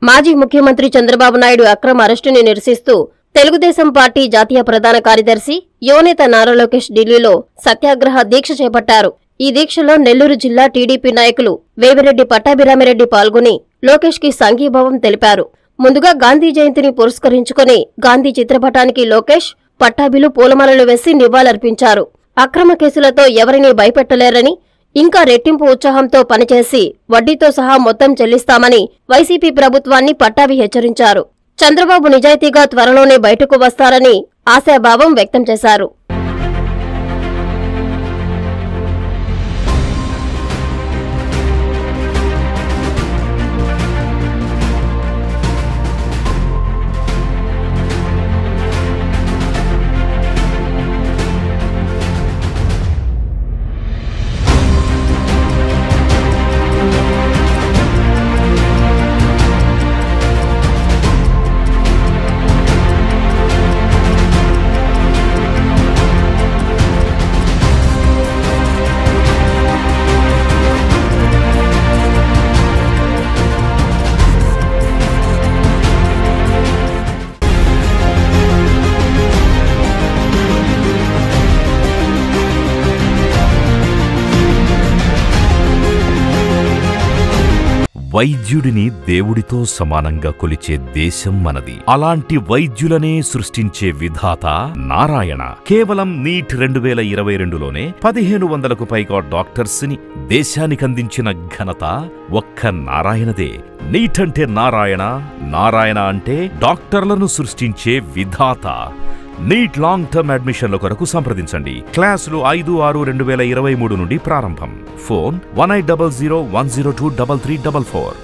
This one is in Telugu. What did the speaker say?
మాజీ ముఖ్యమంత్రి చంద్రబాబు నాయుడు అక్రమ అరెస్టుని నిరసిస్తూ తెలుగుదేశం పార్టీ జాతీయ ప్రధాన కార్యదర్శి యువనేత నారా లోకేష్ ఢిల్లీలో సత్యాగ్రహ దీక్ష చేపట్టారు ఈ దీక్షలో నెల్లూరు జిల్లా టీడీపీ నాయకులు వేమిరెడ్డి పట్టాభిరామిరెడ్డి పాల్గొని లోకేష్ కి సంఘీభావం తెలిపారు ముందుగా గాంధీ జయంతిని పురస్కరించుకుని గాంధీ చిత్రపటానికి లోకేష్ పట్టాభిలు పూలమాలలు వేసి నివాళులర్పించారు అక్రమ కేసులతో ఎవరినీ భయపెట్టలేరని ఇంకా రెట్టింపు ఉత్సాహంతో పనిచేసి వడ్డీతో సహా మొత్తం చెల్లిస్తామని వైసీపీ ప్రభుత్వాన్ని పట్టాభి హెచ్చరించారు చంద్రబాబు నిజాయితీగా త్వరలోనే బయటకు వస్తారని ఆశాభావం వ్యక్తం చేశారు వైద్యుడిని దేవుడితో సమానంగా కొలిచే దేశం మనది అలాంటి వైద్యులనే సృష్టించే విధాత నారాయణ కేవలం నీట్ రెండు వేల ఇరవై రెండులోనే పదిహేను వందలకు పైగా డాక్టర్స్ ని దేశానికందించిన ఘనత ఒక్క నారాయణదే నీట్ అంటే నారాయణ నారాయణ అంటే డాక్టర్లను సృష్టించే విధాత నీట్ లాంగ్ టర్మ్ అడ్మిషన్ల కొరకు సంప్రదించండి క్లాసులు ఐదు ఆరు రెండు వేల ఇరవై మూడు నుండి ప్రారంభం phone one eight double zero one zero two double three double four